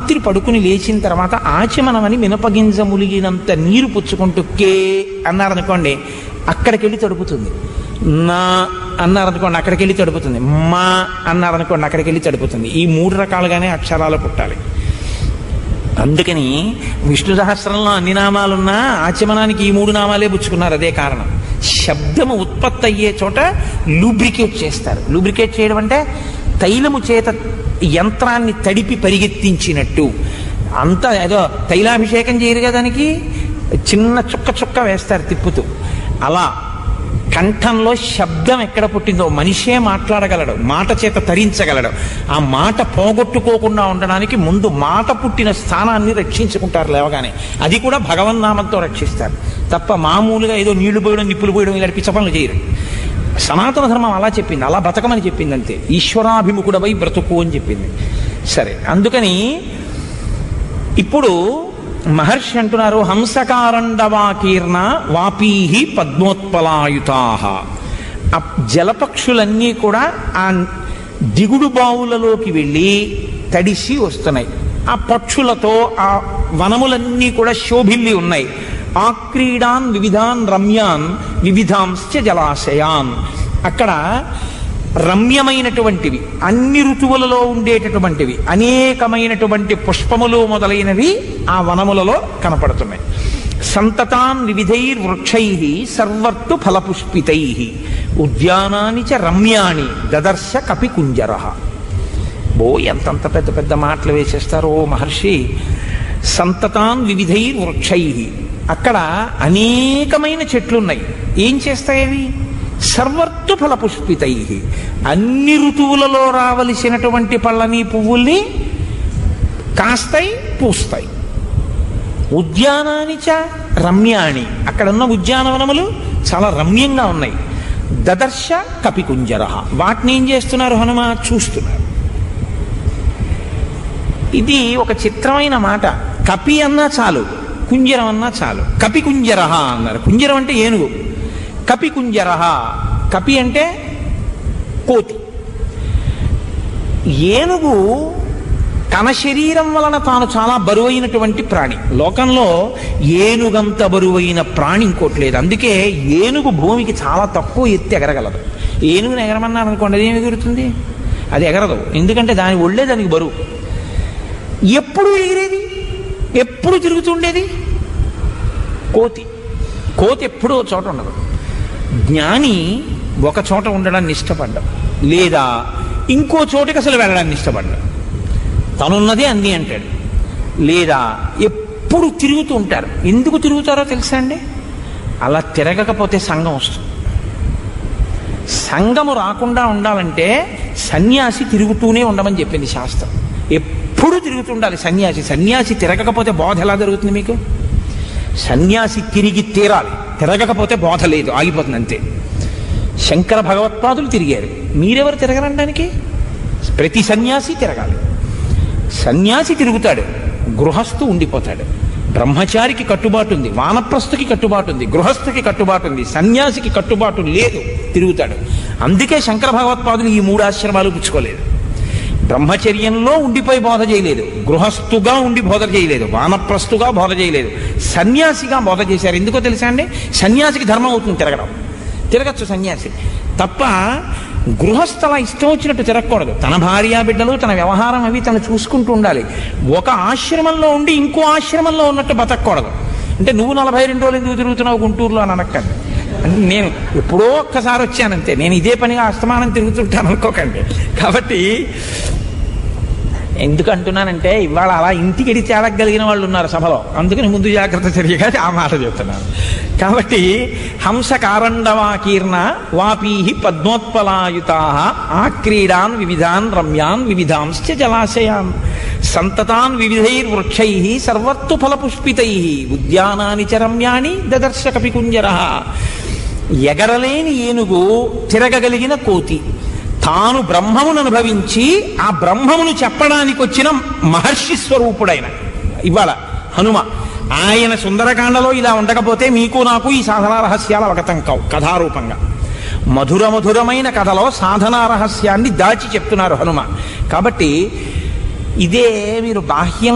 రాత్రి పడుకుని లేచిన తర్వాత ఆచమనమని మినపగింజ ములిగినంత నీరు పుచ్చుకుంటూ కే అన్నారనుకోండి అక్కడికి వెళ్ళి తడుపుతుంది నా అన్నారనుకోండి అక్కడికి వెళ్ళి తడుపుతుంది మా అన్నారనుకోండి అక్కడికి వెళ్ళి తడుపుతుంది ఈ మూడు రకాలుగానే అక్షరాలు పుట్టాలి అందుకని విష్ణు సహస్రంలో అన్ని నామాలున్నా ఆచమనానికి ఈ మూడు నామాలే పుచ్చుకున్నారు అదే కారణం శబ్దము ఉత్పత్తి అయ్యే చోట లూబ్రికేట్ చేస్తారు లూబ్రికేట్ చేయడం అంటే తైలము చేత యంత్రాన్ని తడిపి పరిగెత్తించినట్టు అంత ఏదో తైలాభిషేకం చేయరు కదా దానికి చిన్న చుక్క చుక్క వేస్తారు తిప్పుతూ అలా కంఠంలో శబ్దం ఎక్కడ పుట్టిందో మనిషే మాట్లాడగలడు మాట చేత తరించగలడు ఆ మాట పోగొట్టుకోకుండా ఉండడానికి ముందు మాట పుట్టిన స్థానాన్ని రక్షించుకుంటారు లేవగానే అది కూడా భగవన్నామంతో రక్షిస్తారు తప్ప మామూలుగా ఏదో నీళ్లు పోయడం నిప్పులు పోయడం ఇలాంటి పిచ్చ పనులు చేయరు సనాతన ధర్మం అలా చెప్పింది అలా బతకమని చెప్పింది అంతే ఈశ్వరాభిముఖుడవై బ్రతుకు అని చెప్పింది సరే అందుకని ఇప్పుడు మహర్షి అంటున్నారు హంసకారండవాకీర్ణ వాపీహి పద్మోత్పలాయుతా ఆ జలపక్షులన్నీ కూడా ఆ దిగుడు బావులలోకి వెళ్ళి తడిసి వస్తున్నాయి ఆ పక్షులతో ఆ వనములన్నీ కూడా శోభిల్లి ఉన్నాయి ఆ క్రీడాన్ వివిధాన్ రమ్యాన్ వివిధాంశ్చ జలాశయాన్ అక్కడ రమ్యమైనటువంటివి అన్ని ఋతువులలో ఉండేటటువంటివి అనేకమైనటువంటి పుష్పములు మొదలైనవి ఆ వనములలో కనపడుతున్నాయి సంతతాన్ వివిధైర్ వృక్షై సర్వర్తు ఫలపుష్పితై ఉద్యానాని చ రమ్యాణి దదర్శ కపికుంజర ఓ ఎంతంత పెద్ద పెద్ద మాటలు వేసేస్తారో మహర్షి సంతతాన్ వివిధైర్ వృక్షై అక్కడ అనేకమైన చెట్లున్నాయి ఏం చేస్తాయి అవి సర్వర్తు ఫలపుష్పితై అన్ని ఋతువులలో రావలసినటువంటి పళ్ళని పువ్వుల్ని కాస్తాయి పూస్తాయి ఉద్యానాని చ రమ్యాణి అక్కడ ఉన్న ఉద్యానవనములు చాలా రమ్యంగా ఉన్నాయి దదర్శ కపికుంజర వాటిని ఏం చేస్తున్నారు హనుమ చూస్తున్నారు ఇది ఒక చిత్రమైన మాట కపి అన్నా చాలు కుంజరం అన్నా చాలు కపి కుంజర అన్నారు కుంజరం అంటే ఏనుగు కపి కుంజర కపి అంటే కోతి ఏనుగు తన శరీరం వలన తాను చాలా బరువైనటువంటి ప్రాణి లోకంలో ఏనుగంత బరువైన ప్రాణి ఇంకోటి లేదు అందుకే ఏనుగు భూమికి చాలా తక్కువ ఎత్తి ఎగరగలదు ఏనుగుని ఎగరమన్నారు అనుకోండి అది ఏమి ఎగురుతుంది అది ఎగరదు ఎందుకంటే దాని ఒళ్ళే దానికి బరువు ఎప్పుడు ఎగిరేది ఎప్పుడు తిరుగుతుండేది కోతి కోతి ఎప్పుడూ ఒక చోట ఉండదు జ్ఞాని ఒక చోట ఉండడాన్ని ఇష్టపడ్డం లేదా ఇంకో చోటికి అసలు వెళ్ళడాన్ని ఇష్టపడ్డం తనున్నదే అంది అంటాడు లేదా ఎప్పుడు తిరుగుతూ ఉంటారు ఎందుకు తిరుగుతారో తెలుసా అండి అలా తిరగకపోతే సంఘం వస్తుంది సంఘము రాకుండా ఉండాలంటే సన్యాసి తిరుగుతూనే ఉండమని చెప్పింది శాస్త్రం ఎప్పుడు తిరుగుతుండాలి సన్యాసి సన్యాసి తిరగకపోతే బోధ ఎలా జరుగుతుంది మీకు సన్యాసి తిరిగి తీరాలి తిరగకపోతే బోధ లేదు ఆగిపోతుంది అంతే శంకర భగవత్పాదులు తిరిగారు మీరెవరు తిరగరనడానికి ప్రతి సన్యాసి తిరగాలి సన్యాసి తిరుగుతాడు గృహస్థు ఉండిపోతాడు బ్రహ్మచారికి కట్టుబాటు ఉంది వానప్రస్థుకి కట్టుబాటు ఉంది గృహస్థుకి కట్టుబాటు ఉంది సన్యాసికి కట్టుబాటు లేదు తిరుగుతాడు అందుకే శంకర భగవత్పాదులు ఈ మూడు ఆశ్రమాలు పుచ్చుకోలేదు బ్రహ్మచర్యంలో ఉండిపోయి బోధ చేయలేదు గృహస్థుగా ఉండి బోధ చేయలేదు వానప్రస్థుగా బోధ చేయలేదు సన్యాసిగా బోధ చేశారు ఎందుకో తెలుసా అండి సన్యాసికి ధర్మం అవుతుంది తిరగడం తిరగచ్చు సన్యాసి తప్ప గృహస్థల ఇష్టం వచ్చినట్టు తిరగకూడదు తన భార్య బిడ్డలు తన వ్యవహారం అవి తను చూసుకుంటూ ఉండాలి ఒక ఆశ్రమంలో ఉండి ఇంకో ఆశ్రమంలో ఉన్నట్టు బతకూడదు అంటే నువ్వు నలభై రెండు రోజులు ఎందుకు తిరుగుతున్నావు గుంటూరులో అని అనక్కండి అంటే నేను ఎప్పుడో ఒక్కసారి వచ్చానంతే నేను ఇదే పనిగా అస్తమానం తిరుగుతుంటాను అనుకోకండి కాబట్టి ఎందుకు అంటున్నానంటే ఇవాళ అలా ఇంటికి ఎడి తేడగలిగిన వాళ్ళు ఉన్నారు సభలో అందుకని ముందు జాగ్రత్త చర్యగా ఆ మాట చెప్తున్నాను కాబట్టి హంస కారండవాకీర్ణ వాపీహి పద్మోత్పలాయుతా ఆక్రీడాన్ వివిధాన్ రమ్యాన్ వివిధాంశ్చ జలాశయాన్ సంతతాన్ వివిధైర్వృక్షై సర్వత్తు ఫలపుష్పితై ఉద్యానాని చ రమ్యాణి దదర్శ కపికుంజర ఎగరలేని ఏనుగు తిరగగలిగిన కోతి తాను బ్రహ్మమును అనుభవించి ఆ బ్రహ్మమును చెప్పడానికి వచ్చిన మహర్షి స్వరూపుడైన ఇవాళ హనుమ ఆయన సుందరకాండలో ఇలా ఉండకపోతే మీకు నాకు ఈ సాధనా రహస్యాలు అవగతం కావు కథారూపంగా మధుర మధురమైన కథలో సాధనా రహస్యాన్ని దాచి చెప్తున్నారు హనుమ కాబట్టి ఇదే మీరు బాహ్యం